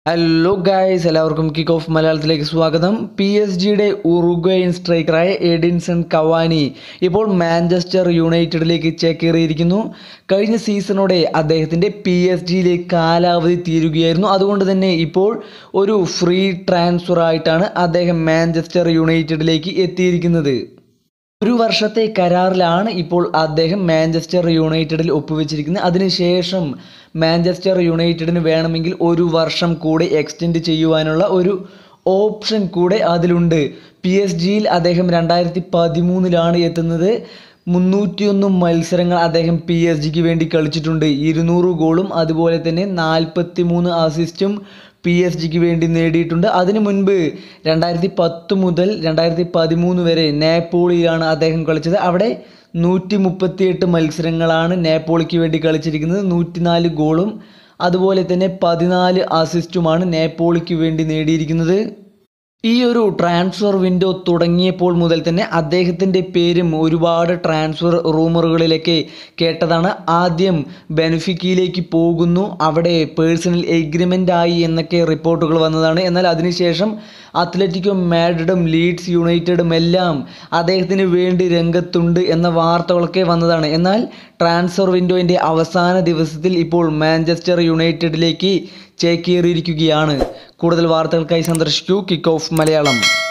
hello guys എല്ലാവർക്കും kick off മലയാളത്തിലേക്ക് സ്വാഗതം പി എസ് ജിയുടെ ഉറുഗ്വയൻ സ്ട്രൈക്കറായ എഡിൻസൺ കവാനി ഇപ്പോൾ മാഞ്ചസ്റ്റർ യുണൈറ്റഡിലേക്ക് ചേക്കേറിയിരിക്കുന്നു കഴിഞ്ഞ സീസണോടെ അദ്ദേഹത്തിൻ്റെ പി എസ് ജിയിലെ കാലാവധി തീരുകയായിരുന്നു അതുകൊണ്ട് തന്നെ ഇപ്പോൾ ഒരു ഫ്രീ ട്രാൻസ്ഫർ ആയിട്ടാണ് അദ്ദേഹം മാഞ്ചസ്റ്റർ യുണൈറ്റഡിലേക്ക് എത്തിയിരിക്കുന്നത് ഒരു വർഷത്തെ കരാറിലാണ് ഇപ്പോൾ അദ്ദേഹം മാഞ്ചസ്റ്റർ യുണൈറ്റഡിൽ ഒപ്പുവെച്ചിരിക്കുന്നത് അതിനുശേഷം മാഞ്ചസ്റ്റർ യുണൈറ്റഡിന് വേണമെങ്കിൽ ഒരു വർഷം കൂടെ എക്സ്റ്റെൻഡ് ചെയ്യുവാനുള്ള ഒരു ഓപ്ഷൻ കൂടെ അതിലുണ്ട് പി എസ് ജിയിൽ അദ്ദേഹം രണ്ടായിരത്തി പതിമൂന്നിലാണ് എത്തുന്നത് മുന്നൂറ്റിയൊന്ന് മത്സരങ്ങൾ അദ്ദേഹം പി എസ് ജിക്ക് വേണ്ടി കളിച്ചിട്ടുണ്ട് ഇരുന്നൂറ് ഗോളും അതുപോലെ തന്നെ നാൽപ്പത്തി മൂന്ന് അസിസ്റ്റും പി എസ് ജിക്ക് വേണ്ടി നേടിയിട്ടുണ്ട് അതിനു മുൻപ് രണ്ടായിരത്തി പത്ത് മുതൽ രണ്ടായിരത്തി പതിമൂന്ന് വരെ നേപ്പോളിയിലാണ് അദ്ദേഹം കളിച്ചത് അവിടെ നൂറ്റി മുപ്പത്തിയെട്ട് മത്സരങ്ങളാണ് നേപ്പോളിക്ക് വേണ്ടി കളിച്ചിരിക്കുന്നത് നൂറ്റിനാല് ഗോളും അതുപോലെ തന്നെ പതിനാല് അസിസ്റ്റുമാണ് നേപ്പോളിക്ക് വേണ്ടി നേടിയിരിക്കുന്നത് ഈ ഒരു ട്രാൻസ്ഫർ വിൻഡോ തുടങ്ങിയപ്പോൾ മുതൽ തന്നെ അദ്ദേഹത്തിൻ്റെ പേരും ഒരുപാട് ട്രാൻസ്ഫർ റൂമറുകളിലൊക്കെ കേട്ടതാണ് ആദ്യം ബെനഫിക്കയിലേക്ക് പോകുന്നു അവിടെ പേഴ്സണൽ എഗ്രിമെൻ്റ് ആയി എന്നൊക്കെ റിപ്പോർട്ടുകൾ വന്നതാണ് എന്നാൽ അതിനുശേഷം അത്ലറ്റിക്കോ മാഡ്രിഡും ലീഡ്സ് യുണൈറ്റഡും എല്ലാം അദ്ദേഹത്തിന് വേണ്ടി രംഗത്തുണ്ട് എന്ന വാർത്തകളൊക്കെ വന്നതാണ് എന്നാൽ ട്രാൻസ്ഫർ വിൻഡോയിൻ്റെ അവസാന ദിവസത്തിൽ ഇപ്പോൾ മാഞ്ചസ്റ്റർ യുണൈറ്റഡിലേക്ക് ചേക്കേറിയിരിക്കുകയാണ് കൂടുതൽ വാർത്തകൾക്കായി സന്ദർശിക്കൂ കിക്ക് ഓഫ് മലയാളം